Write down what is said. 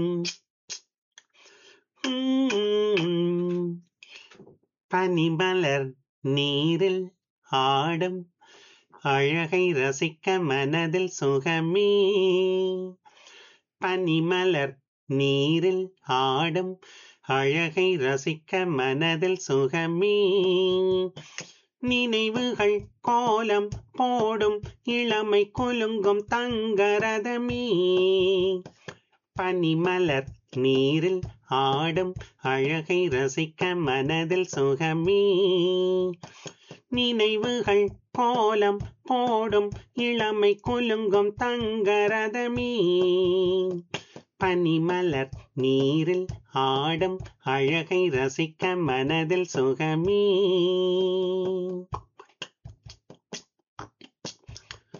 உம். பனிமலர் நீரில் ஆடும் அழகை ரசிக்க மனதில் சுகமே பனிமலர் நீரில் ஆடும் அழகை ரசிக்க மனதில் சுகமே நினைவுகள் கோலம் போடும் இளமை குலுங்கும் தங்கரதமே பனிமலர் நீரில் ஆடும் அழகை ரசிக்க மனதில் சுகமே நினைவுகள் கோலம் போடும் இளமை குலுங்கும் தங்கரதமே பனிமலர் நீரில் ஆடும் அழகை ரசிக்க மனதில் சுகமே